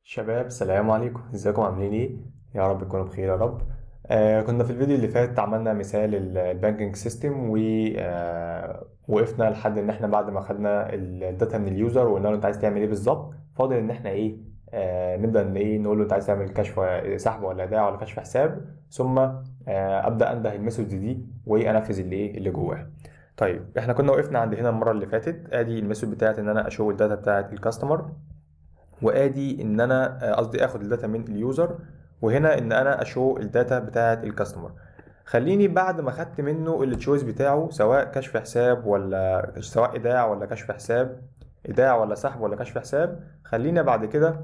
شباب السلام عليكم ازيكم عاملين ايه يا رب تكونوا بخير يا رب آه كنا في الفيديو اللي فات عملنا مثال البانكينج سيستم ووقفنا لحد ان احنا بعد ما خدنا الداتا من اليوزر وقلنا له انت عايز تعمل ايه بالظبط فاضل ان احنا ايه آه نبدا ان ايه نقول له انت عايز تعمل كشف سحب ولا ايداع ولا كشف حساب ثم آه ابدا انده الميثودز دي وانفذ اللي ايه اللي جواها طيب احنا كنا وقفنا عند هنا المره اللي فاتت ادي الميثود بتاعت ان انا اشو الداتا بتاعت الكاستمر وادي ان انا قصدي اخد الداتا من اليوزر وهنا ان انا اشو الداتا بتاعه الكاستمر خليني بعد ما خدت منه التشويس بتاعه سواء كشف حساب ولا سواء ايداع ولا كشف حساب ايداع ولا سحب ولا كشف حساب خلينا بعد كده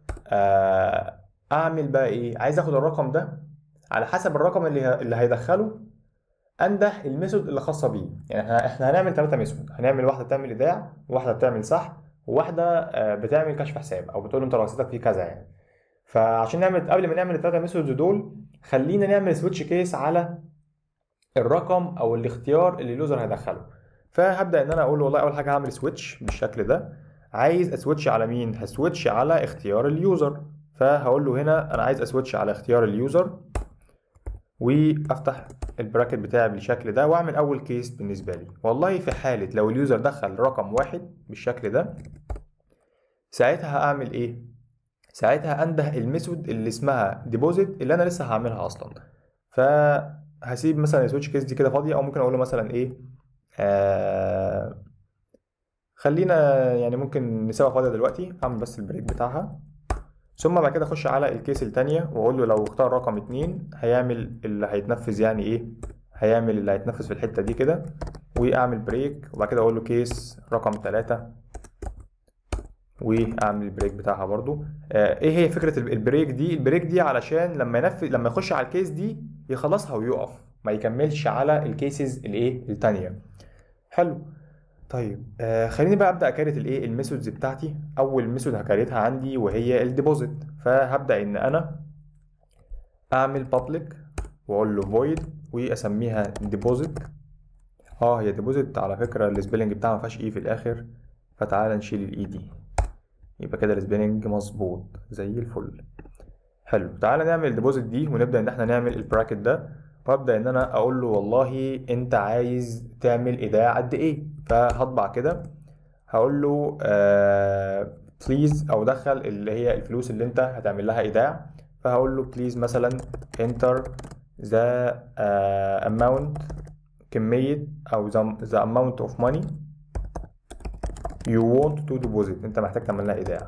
اعمل بقى ايه عايز اخد الرقم ده على حسب الرقم اللي اللي هيدخله انده الميثود اللي خاصه بيه يعني احنا احنا هنعمل ثلاثه ميثود هنعمل واحده بتعمل ايداع وواحده بتعمل سحب وواحده بتعمل كشف حساب او بتقول له انت رصيدك فيه كذا يعني فعشان نعمل قبل ما نعمل الثلاثه ميثودز دول خلينا نعمل سويتش كيس على الرقم او الاختيار اللي اليوزر هيدخله فهبدا ان انا اقول له والله اول حاجه هعمل سويتش بالشكل ده عايز اسويتش على مين هسويتش على اختيار اليوزر فهقول له هنا انا عايز اسويتش على اختيار اليوزر وافتح البراكت بتاعي بالشكل ده واعمل اول كيس بالنسبه لي والله في حاله لو اليوزر دخل رقم واحد بالشكل ده ساعتها هعمل ايه ساعتها انده الميثود اللي اسمها ديبوزيت اللي انا لسه هعملها اصلا فهسيب مثلا السويتش كيس دي كده فاضيه او ممكن اقول له مثلا ايه آه خلينا يعني ممكن نسيبها فاضيه دلوقتي هعمل بس البريك بتاعها ثم بعد كده اخش على الكيس التانية واقول له لو اختار رقم اتنين هيعمل اللي هيتنفذ يعني ايه هيعمل اللي هيتنفذ في الحتة دي كده واعمل بريك وبعد كده اقول له كيس رقم تلاتة واعمل البريك بتاعها برضو آه ايه هي فكرة البريك دي البريك دي علشان لما ينفذ لما يخش على الكيس دي يخلصها ويقف ما يكملش على الكيسز الايه التانية حلو طيب آه خليني بقى ابدا اكريت الايه الميثودز بتاعتي اول ميثود هكريتها عندي وهي الديبوزيت فهبدا ان انا اعمل public واقول له void واسميها ديبوزيت اه هي ديبوزيت على فكره السبيلنج بتاعها ما فيهاش اي في الاخر فتعالى نشيل الاي دي يبقى كده السبيلنج مظبوط زي الفل حلو تعالى نعمل الديبوزيت دي ونبدا ان احنا نعمل البراكت ده وابدا ان انا اقول له والله انت عايز تعمل ايداع قد ايه فهطبع كده هقول له بليز او دخل اللي هي الفلوس اللي انت هتعمل لها ايداع فهقول له بليز مثلا enter the uh, amount كمية او the, the amount of money you want to deposit انت محتاج تعمل لها ايداع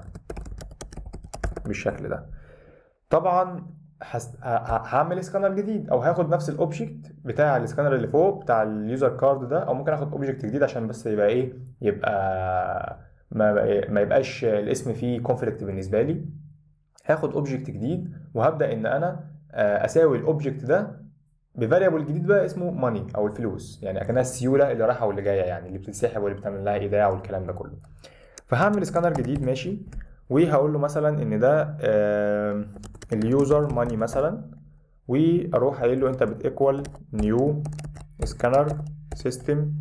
بالشكل ده طبعا هس... هعمل سكانر جديد او هاخد نفس الاوبجكت بتاع السكانر اللي فوق بتاع اليوزر كارد ده او ممكن اخد اوبجكت جديد عشان بس يبقى ايه يبقى ما, ما يبقاش الاسم فيه كونفليكت بالنسبه لي هاخد اوبجكت جديد وهبدا ان انا اساوي الاوبجكت ده بفاريبل جديد بقى اسمه ماني او الفلوس يعني اكنها السيوله اللي رايحه واللي جايه يعني اللي بتتسحب واللي بتعمل لها ايداع والكلام ده كله فهعمل سكانر جديد ماشي وهقول له مثلا ان ده آه اليوزر ماني مثلا واروح قايل له انت بتيكوال نيو سكانر سيستم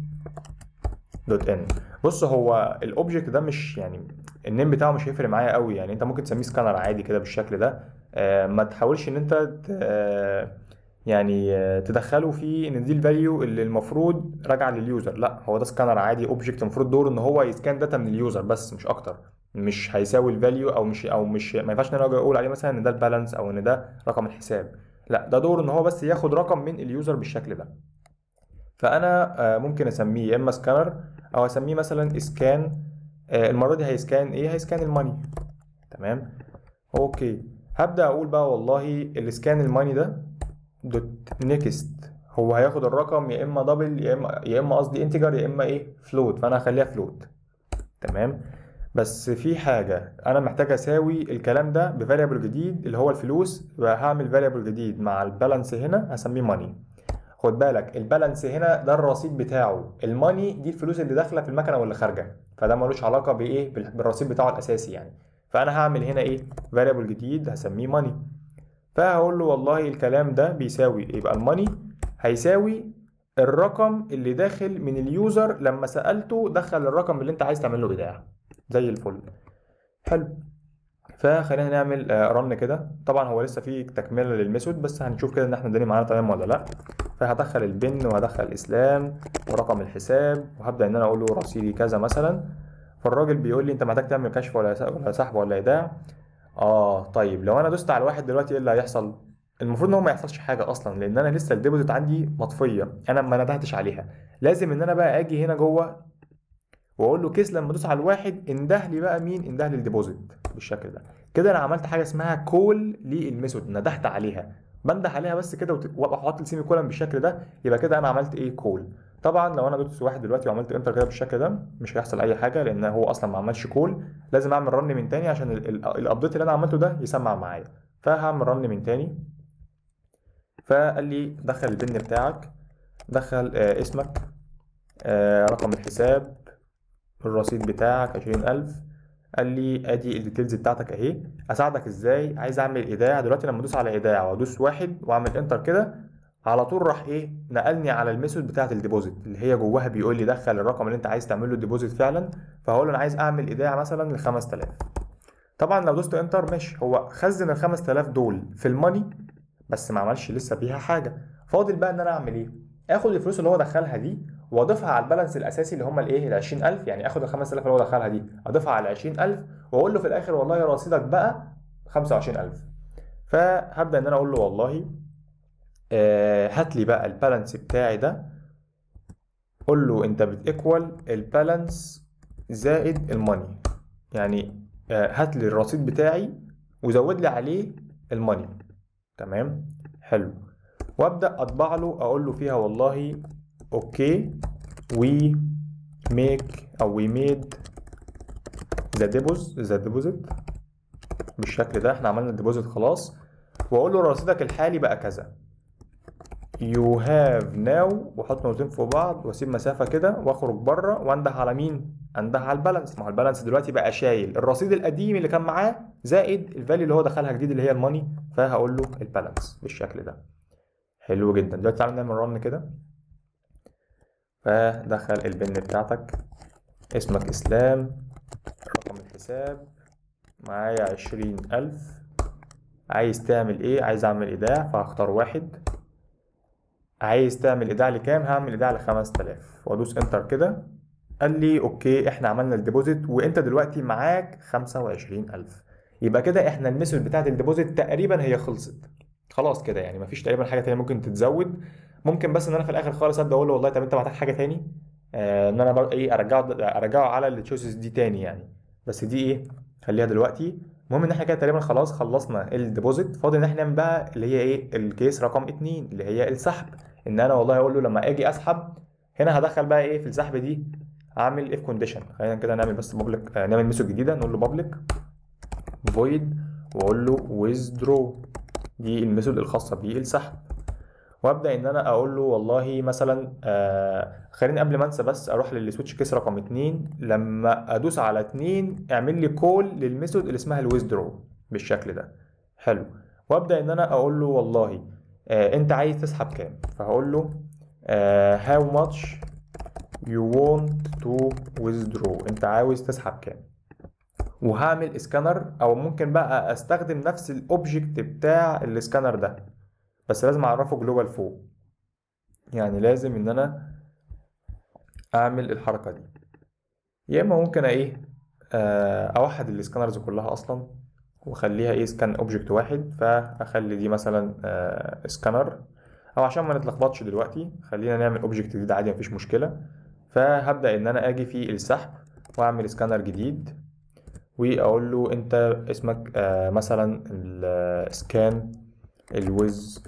دوت ان بص هو الاوبجكت ده مش يعني النيم بتاعه مش هيفرق معايا قوي يعني انت ممكن تسميه سكانر عادي كده بالشكل ده آه ما تحاولش ان انت آه يعني تدخله فيه ان دي الفاليو اللي المفروض راجعه لليوزر لا هو ده سكانر عادي اوبجكت المفروض دوره ان هو يسكان داتا من اليوزر بس مش اكتر مش هيساوي الفاليو او مش او مش ما ينفعش ان انا اقول عليه مثلا ان ده البالانس او ان ده رقم الحساب لا ده دور ان هو بس ياخد رقم من اليوزر بالشكل ده فانا ممكن اسميه يا اما سكانر او اسميه مثلا اسكان المره دي هيسكان ايه هيسكان الماني تمام اوكي هبدا اقول بقى والله الاسكان الماني ده دوت نيكست هو هياخد الرقم يا اما دبل يا اما يا اما قصدي انتجر يا اما ايه فلوت فانا هخليها فلوت تمام بس في حاجة أنا محتاج أساوي الكلام ده بفاريبل جديد اللي هو الفلوس وهعمل فاريبل جديد مع البالانس هنا هسميه ماني خد بالك البالانس هنا ده الرصيد بتاعه الماني دي الفلوس اللي داخلة في المكنة واللي خارجة فده ملوش علاقة بإيه بالرصيد بتاعه الأساسي يعني فأنا هعمل هنا إيه فاريبل جديد هسميه ماني فهقول له والله الكلام ده بيساوي يبقى الماني هيساوي الرقم اللي داخل من اليوزر لما سألته دخل الرقم اللي انت عايز تعمل له ايداع زي الفل حلو فخلينا نعمل رن كده طبعا هو لسه في تكمله للميثود بس هنشوف كده ان احنا الدنيا معانا تمام ولا لا فهدخل البن وهدخل الاسلام ورقم الحساب وهبدا ان انا اقول له رصيدي كذا مثلا فالراجل بيقول لي انت محتاج تعمل كشف ولا ولا سحب ولا ايداع اه طيب لو انا دوست على واحد دلوقتي ايه اللي هيحصل المفروض ان هو ما يحصلش حاجه اصلا لان انا لسه الديبوزيت عندي مطفيه انا ما ندهتش عليها لازم ان انا بقى اجي هنا جوه واقول له كيس لما ادوس على الواحد انده لي بقى مين انده لي الديبوزيت بالشكل ده كده انا عملت حاجه اسمها كول للميثود ندهت عليها بنده عليها بس كده واحط السيمي كولن بالشكل ده يبقى كده انا عملت ايه كول طبعا لو انا دوست واحد دلوقتي وعملت انتر كده بالشكل ده مش هيحصل اي حاجه لان هو اصلا ما عملش كول لازم اعمل رن من تاني عشان الابديت اللي انا عملته ده يسمع معايا فهعمل رن من تاني فقال لي دخل البن بتاعك دخل آه اسمك آه رقم الحساب الرصيد بتاعك عشرين ألف قال لي ادي الديتيلز بتاعتك اهي اساعدك ازاي عايز اعمل ايداع دلوقتي لما ادوس على ايداع وادوس واحد واعمل انتر كده على طول راح ايه نقلني على الميثود بتاعه الديبوزيت اللي هي جواها بيقول لي دخل الرقم اللي انت عايز تعمل له ديبوزيت فعلا فهقول له انا عايز اعمل ايداع مثلا ل 5000 طبعا لو دوست انتر ماشي هو خزن ال 5000 دول في الماني بس ما عملش لسه بيها حاجه فاضل بقى ان انا اعمل ايه اخد الفلوس اللي هو دخلها دي واضيفها على البالانس الاساسي اللي هم الايه ال 20000 يعني اخد ال 5000 اللي هو دخلها دي اضيفها على 20000 واقول له في الاخر والله رصيدك بقى 25000 فهبدا ان انا اقول له والله آه هات لي بقى البالانس بتاعي ده قول له انت بتيكوال البالانس زائد الماني يعني آه هات لي الرصيد بتاعي وزود لي عليه الماني تمام حلو وابدا اطبع له اقول له فيها والله اوكي وي ميك او وي ميد ذا ديبوز ذا ديبوزيت بالشكل ده احنا عملنا الديبوزيت خلاص واقول له رصيدك الحالي بقى كذا يو هاف ناو واحط نقطتين فوق بعض واسيب مسافه كده واخرج بره وانده على مين انده على البالانس ما هو البالانس دلوقتي بقى شايل الرصيد القديم اللي كان معاه زائد الفاليو اللي هو دخلها جديد اللي هي الماني فهقول له البالانس بالشكل ده حلو جدا دلوقتي تعالى نعمل رن كده فدخل البن بتاعتك اسمك اسلام رقم الحساب معايا عشرين الف عايز تعمل ايه عايز اعمل ايداع فهختار واحد عايز تعمل ايداع لكام هعمل ايداع لخمس تلاف وادوس انتر كده قال لي اوكي احنا عملنا الديبوزيت وانت دلوقتي معاك خمسة وعشرين الف يبقى كده احنا الميثود بتاعت الديبوزيت تقريبا هي خلصت خلاص كده يعني مفيش تقريبا حاجه تانية ممكن تتزود ممكن بس ان انا في الاخر خالص ابدا اقول له والله طب انت محتاج حاجه تاني آه ان انا بر... ايه ارجعه ارجعه على التشويسز دي تاني يعني بس دي ايه خليها دلوقتي المهم ان احنا كده تقريبا خلاص خلصنا الديبوزيت فاضل ان احنا نعمل بقى اللي هي ايه الكيس رقم اتنين اللي هي السحب ان انا والله اقول له لما اجي اسحب هنا هدخل بقى ايه في السحب دي اعمل اف كونديشن خلينا كده نعمل بس بابليك آه نعمل ميثود جديده نقول له بابليك فويد واقول له withdraw دي الميثود الخاصه بالسحب وابدا ان انا اقول له والله مثلا آه خليني قبل ما انسى بس اروح للسويتش كيس رقم اتنين لما ادوس على اتنين اعمل لي كول للميثود اللي اسمها الويزدرو بالشكل ده حلو وابدا ان انا اقول له والله آه انت عايز تسحب كام فهقول له آه how much you want to withdraw انت عاوز تسحب كام وهعمل اسكانر او ممكن بقى استخدم نفس الاوبجكت بتاع الاسكانر ده بس لازم اعرفه جلوبال فوق يعني لازم ان انا اعمل الحركه دي يا اما ممكن ايه اوحد الاسكانرز كلها اصلا واخليها ايه سكان اوبجكت واحد فاخلي دي مثلا سكانر او عشان ما نتلخبطش دلوقتي خلينا نعمل اوبجكت جديد عادي مفيش مشكله فهبدا ان انا اجي في السحب واعمل سكانر جديد واقول له انت اسمك مثلا السكان الويز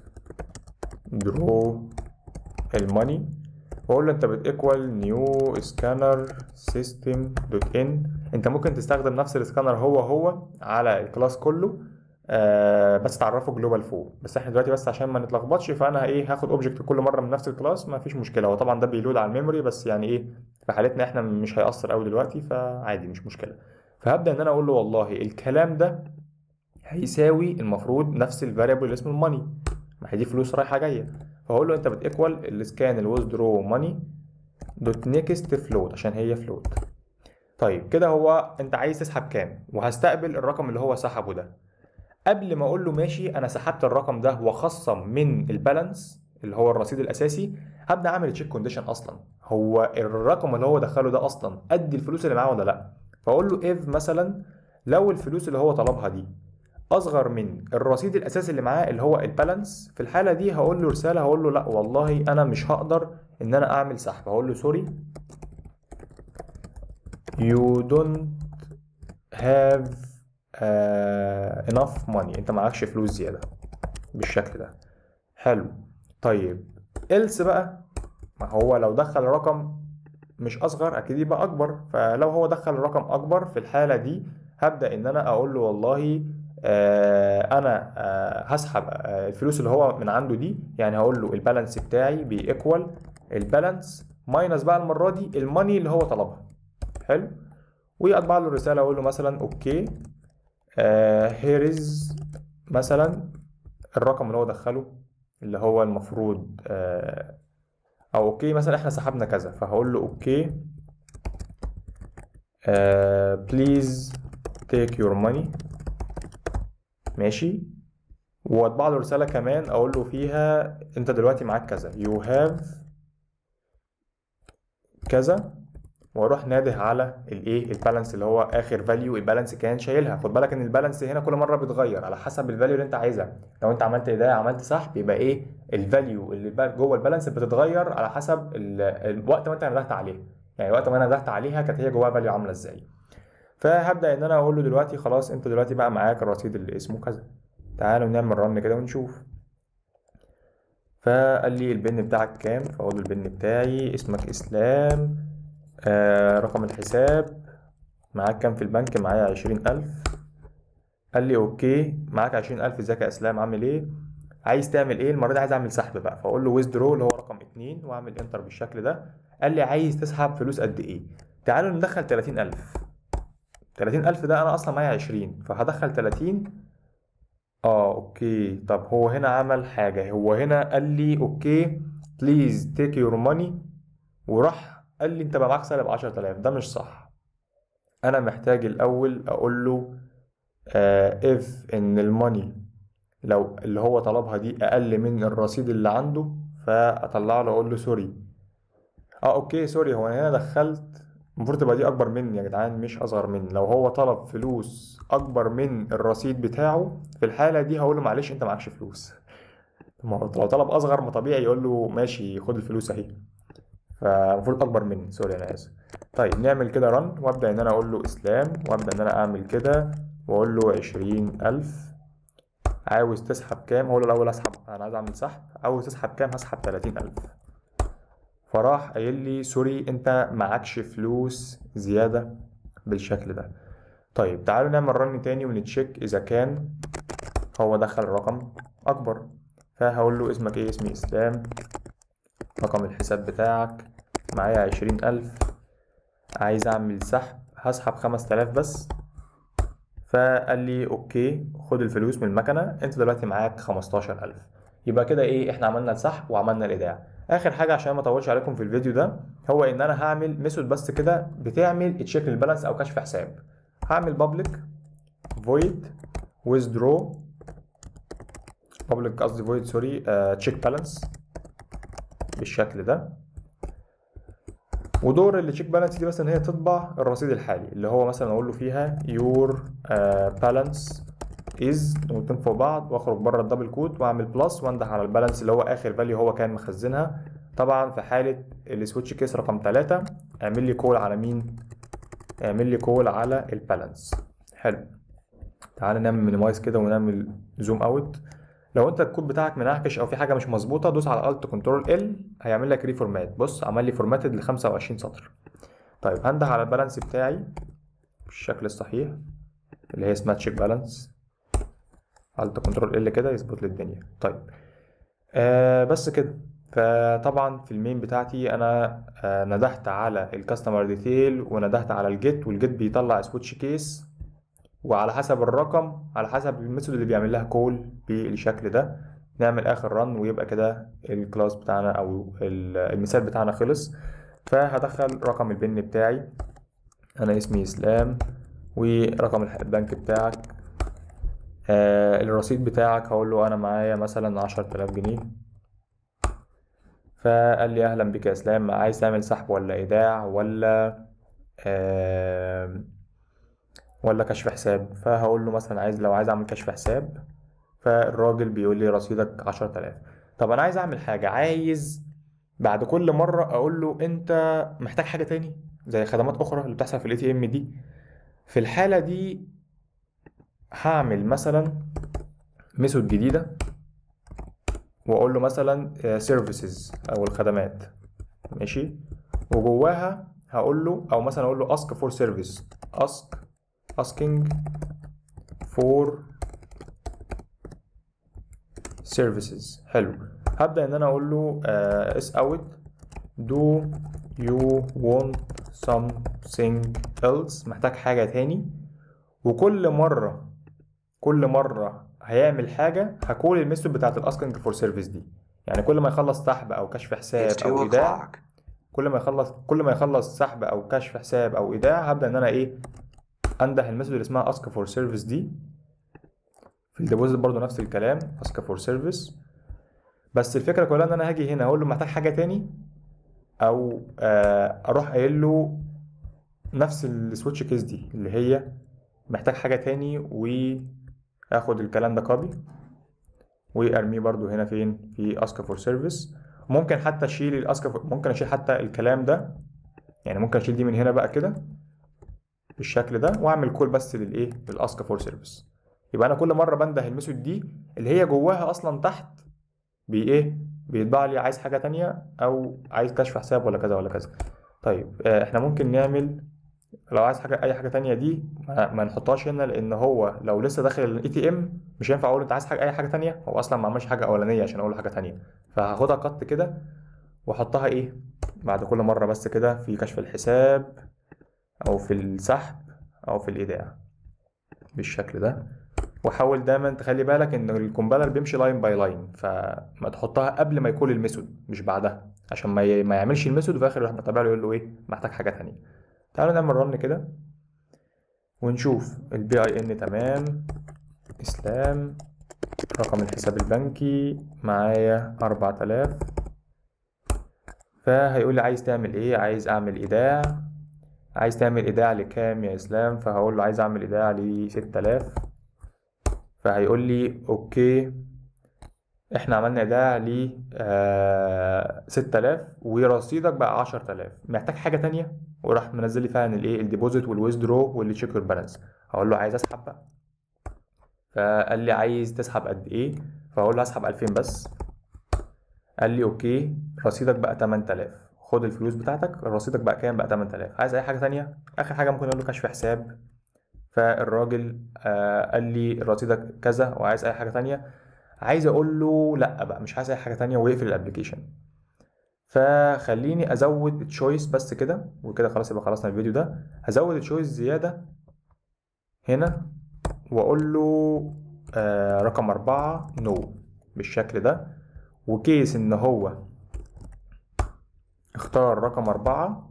درو الماني واقول له انت بتيكوال نيو سكانر سيستم دوت ان انت ممكن تستخدم نفس السكانر هو هو على الكلاس كله آه بس تعرفه جلوبال فوق بس احنا دلوقتي بس عشان ما نتلخبطش فانا ايه هاخد اوبجكت كل مره من نفس الكلاس ما فيش مشكله هو طبعا ده بيلود على الميموري بس يعني ايه في حالتنا احنا مش هيأثر قوي دلوقتي فعادي مش مشكله فهبدا ان انا اقول له والله الكلام ده هيساوي المفروض نفس الفاريبل اللي اسمه الماني ما هي دي فلوس رايحه جايه فهقول له انت بتيكوال السكان الويزدرو ماني دوت نيكست فلوت عشان هي فلوت طيب كده هو انت عايز تسحب كام وهستقبل الرقم اللي هو سحبه ده قبل ما اقول له ماشي انا سحبت الرقم ده وخصم من البالانس اللي هو الرصيد الاساسي هبدا اعمل تشيك كونديشن اصلا هو الرقم اللي هو دخله ده اصلا قد الفلوس اللي معاه ولا لا فاقول له اف مثلا لو الفلوس اللي هو طلبها دي اصغر من الرصيد الاساسي اللي معاه اللي هو البالانس في الحاله دي هقول له رساله هقول له لا والله انا مش هقدر ان انا اعمل سحب هقول له سوري you don't have uh, enough money انت معكش فلوس زياده بالشكل ده حلو طيب else بقى ما هو لو دخل رقم مش اصغر اكيد يبقى اكبر فلو هو دخل رقم اكبر في الحاله دي هبدا ان انا اقول له والله آه انا آه هسحب آه الفلوس اللي هو من عنده دي يعني هقول له البالانس بتاعي بيكوال البالانس ماينس بقى المره دي الماني اللي هو طلبها حلو واطبع له رساله اقول له مثلا اوكي هير از مثلا الرقم اللي هو دخله اللي هو المفروض آه او اوكي مثلا احنا سحبنا كذا فهقول له اوكي بليز تيك يور ماني ماشي واطبع له رساله كمان اقول له فيها انت دلوقتي معاك كذا يو هاف كذا واروح ناده على الايه البالانس اللي هو اخر فاليو البالانس كان شايلها خد بالك ان البالانس هنا كل مره بيتغير على حسب الفاليو اللي انت عايزها لو انت عملت ايداع عملت سحب يبقى ايه الفاليو اللي بقى جوه البالانس بتتغير على حسب الوقت ما انت ندهت عليها يعني وقت ما انا ندهت عليها كانت هي جواها فاليو عامله ازاي فهبدا ان انا اقول له دلوقتي خلاص انت دلوقتي بقى معاك الرصيد اللي اسمه كذا تعالوا نعمل رن كده ونشوف فقال لي البن بتاعك كام فاقول له البن بتاعي اسمك اسلام آه رقم الحساب معاك كام في البنك معايا عشرين ألف قال لي أوكي معاك عشرين ألف ازيك يا إسلام عامل إيه عايز تعمل إيه المرة دي عايز أعمل سحب بقى فأقول له ويزدرو اللي هو رقم اتنين وأعمل انتر بالشكل ده قال لي عايز تسحب فلوس قد إيه تعالوا ندخل تلاتين ألف تلاتين ألف ده أنا أصلا معايا عشرين فهدخل تلاتين اه اوكي طب هو هنا عمل حاجة هو هنا قال لي اوكي بليز تيك يور ماني وراح قال لي انت بقى معاك سالب 10000 ده مش صح انا محتاج الاول اقول له آه if ان الماني لو اللي هو طلبها دي اقل من الرصيد اللي عنده فاطلع له اقول له سوري اه اوكي سوري هو انا هنا دخلت المفروض تبقى دي اكبر مني يا جدعان مش اصغر مني لو هو طلب فلوس اكبر من الرصيد بتاعه في الحاله دي هقول له معلش انت معكش فلوس ما هو لو طلب اصغر ما طبيعي يقول له ماشي خد الفلوس اهي فالمفروض اكبر مني سوري انا اسف طيب نعمل كده رن وابدا ان انا اقول له اسلام وابدا ان انا اعمل كده واقول له عشرين الف عاوز تسحب كام هقول له الاول اسحب انا عايز اعمل سحب عاوز تسحب كام هسحب تلاتين الف فراح قايل لي سوري انت معكش فلوس زياده بالشكل ده طيب تعالوا نعمل رن تاني ونتشيك اذا كان هو دخل رقم اكبر فهقول له اسمك ايه اسمي اسلام رقم الحساب بتاعك معايا عشرين ألف عايز أعمل سحب هسحب خمس تلاف بس فقال لي أوكي خد الفلوس من المكنة أنت دلوقتي معاك خمستاشر ألف يبقى كده إيه إحنا عملنا السحب وعملنا الإيداع آخر حاجة عشان ما أطولش عليكم في الفيديو ده هو إن أنا هعمل ميثود بس كده بتعمل تشيك للبالانس أو كشف حساب هعمل public void withdraw public قصدي void سوري تشيك بالانس بالشكل ده ودور التشيك بالانس دي مثلا هي تطبع الرصيد الحالي اللي هو مثلا اقول له فيها your بالانس از نقطتين فوق بعض واخرج بره الدبل كود واعمل بلس وانده على البالانس اللي هو اخر فاليو هو كان مخزنها طبعا في حاله السويتش كيس رقم 3 اعمل لي كول على مين اعمل لي كول على البالانس حلو تعالى نعمل مينيمايز كده ونعمل زوم اوت لو انت الكود بتاعك منعكش او في حاجه مش مظبوطه دوس على الت كنترول ال هيعمل لك ريفورمات بص عمل لي فورماتد ل 25 سطر طيب هنده على البالانس بتاعي بالشكل الصحيح اللي هي اسمها تشيك بالانس الت كنترول ال كده يظبط لي الدنيا طيب آه بس كده فطبعا في المين بتاعتي انا آه ندهت على الكاستمر ديتيل وندهت على الجيت والجيت بيطلع سويتش كيس وعلى حسب الرقم على حسب الميثود اللي بيعمل لها كول بالشكل ده نعمل اخر رن ويبقى كده الكلاس بتاعنا او المثال بتاعنا خلص فهدخل رقم البن بتاعي انا اسمي اسلام ورقم البنك بتاعك آه الرصيد بتاعك هقول له انا معايا مثلا عشرة آلاف جنيه فقال لي اهلا بك يا اسلام عايز تعمل سحب ولا ايداع ولا آه ولا كشف حساب فهقول له مثلا عايز لو عايز اعمل كشف حساب فالراجل بيقول لي رصيدك عشرة آلاف طب انا عايز اعمل حاجة عايز بعد كل مرة اقول له انت محتاج حاجة تاني زي خدمات اخرى اللي بتحصل في الاي تي ام دي في الحالة دي هعمل مثلا ميثود جديدة واقول له مثلا سيرفيسز او الخدمات ماشي وجواها هقول له او مثلا اقول له ask for service ask asking for services حلو هبدأ ان انا اقول له uh, s out do you want something else محتاج حاجة تاني وكل مرة كل مرة هيعمل حاجة هكول الميثود بتاعت الاسكينج فور سيرفيس دي يعني كل ما يخلص سحب او كشف حساب It's او two ايداع o'clock. كل ما يخلص كل ما يخلص سحب او كشف حساب او ايداع هبدا ان انا ايه انده الميثود اللي اسمها اسك فور سيرفيس دي في الديبوزيت برضو نفس الكلام اسك فور سيرفيس بس الفكره كلها ان انا هاجي هنا اقول له محتاج حاجه تاني او آه، اروح قايل له نفس السويتش كيس دي اللي هي محتاج حاجه تاني واخد الكلام ده كوبي وارميه برضو هنا فين في اسك فور سيرفيس ممكن حتى اشيل الاسك ممكن اشيل حتى الكلام ده يعني ممكن اشيل دي من هنا بقى كده بالشكل ده واعمل كول بس للايه للاسك فور سيرفيس يبقى انا كل مره بنده الميثود دي اللي هي جواها اصلا تحت بي ايه بيطبع لي عايز حاجه تانية او عايز كشف حساب ولا كذا ولا كذا طيب آه، احنا ممكن نعمل لو عايز حاجه اي حاجه تانية دي ما, ما نحطهاش هنا لان هو لو لسه داخل الاي تي ام مش هينفع اقول انت عايز حاجه اي حاجه تانية هو اصلا ما عملش حاجه اولانيه عشان اقول له حاجه تانية فهاخدها قط كده واحطها ايه بعد كل مره بس كده في كشف الحساب او في السحب او في الايداع بالشكل ده وحاول دايما تخلي بالك ان الكومبايلر بيمشي لاين باي لاين فما تحطها قبل ما يكون الميثود مش بعدها عشان ما ي- ما يعملش الميثود وفي الاخر يروح متابع له يقول له ايه محتاج حاجه تانية تعالوا نعمل رن كده ونشوف البي اي ان تمام اسلام رقم الحساب البنكي معايا 4000 فهيقول لي عايز تعمل ايه عايز اعمل ايداع عايز تعمل ايداع لكام يا اسلام فهقول له عايز اعمل ايداع ل 6000 فهيقول لي اوكي احنا عملنا ايداع ل آه 6000 ورصيدك بقى 10000 محتاج حاجه تانية وراح منزل لي فعلا الايه الديبوزيت والويزدرو واللي تشيك يور بالانس هقول له عايز اسحب بقى فقال لي عايز تسحب قد ايه فهقول له هسحب 2000 بس قال لي اوكي رصيدك بقى 8000 خد الفلوس بتاعتك رصيدك بقى كام بقى 8000 عايز اي حاجه تانية اخر حاجه ممكن اقول له كشف حساب فالراجل آه قال لي رصيدك كذا وعايز اي حاجه تانية عايز اقول له لا بقى مش عايز اي حاجه تانية ويقفل الابلكيشن فخليني ازود تشويس بس كده وكده خلاص يبقى خلصنا الفيديو ده هزود تشويس زياده هنا واقول له آه رقم أربعة نو بالشكل ده وكيس ان هو اختار رقم أربعة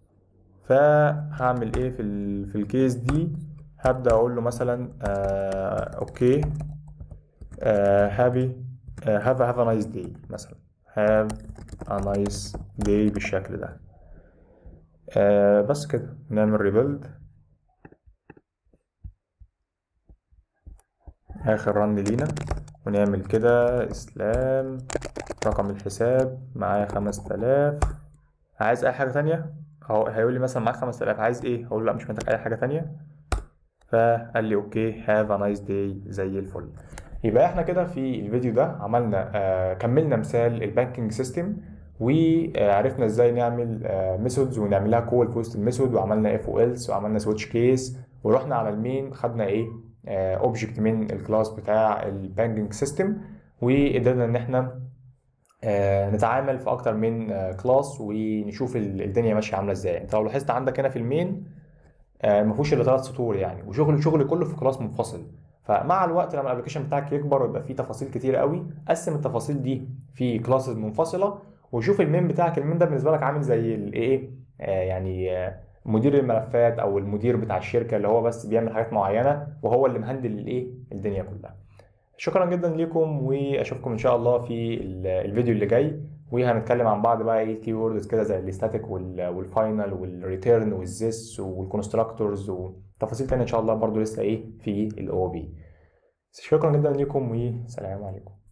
فهعمل ايه في ال... في الكيس دي هبدأ اقول له مثلا آه اوكي آه happy آه have a, have a nice day مثلا have a nice day بالشكل ده آه بس كده نعمل ريبيلد اخر رن لينا ونعمل كده اسلام رقم الحساب معايا خمس تلاف عايز اي حاجة تانية اهو هيقول لي مثلا معاك خمس تلاف عايز ايه هقول له لا مش محتاج اي حاجة تانية فقال لي اوكي هاف ا نايس داي زي الفل يبقى احنا كده في الفيديو ده عملنا آه كملنا مثال البانكينج سيستم وعرفنا ازاي نعمل ميثودز ونعملها كول في وسط الميثود وعملنا اف او ايلس وعملنا سويتش كيس ورحنا على المين خدنا ايه اوبجكت من الكلاس بتاع البانكينج سيستم وقدرنا ان احنا آه، نتعامل في اكتر من كلاس ونشوف ال- الدنيا ماشيه عامله ازاي انت لو لاحظت عندك هنا في المين آه، ما فيهوش الا ثلاث سطور يعني وشغل شغل كله في كلاس منفصل فمع الوقت لما الابلكيشن بتاعك يكبر ويبقى فيه تفاصيل كتير قوي قسم التفاصيل دي في كلاسز منفصله وشوف المين بتاعك المين ده بالنسبه لك عامل زي الايه آه، يعني آه، مدير الملفات او المدير بتاع الشركه اللي هو بس بيعمل حاجات معينه وهو اللي مهندل الايه الدنيا كلها شكرا جدا ليكم واشوفكم ان شاء الله في الفيديو اللي جاي وهنتكلم عن بعض بقى ايه كي ووردز كده زي الاستاتيك والفاينل والريتيرن والزيس والكونستراكتورز وتفاصيل تانية ان شاء الله برضو لسه ايه في الاو بي شكرا جدا ليكم والسلام عليكم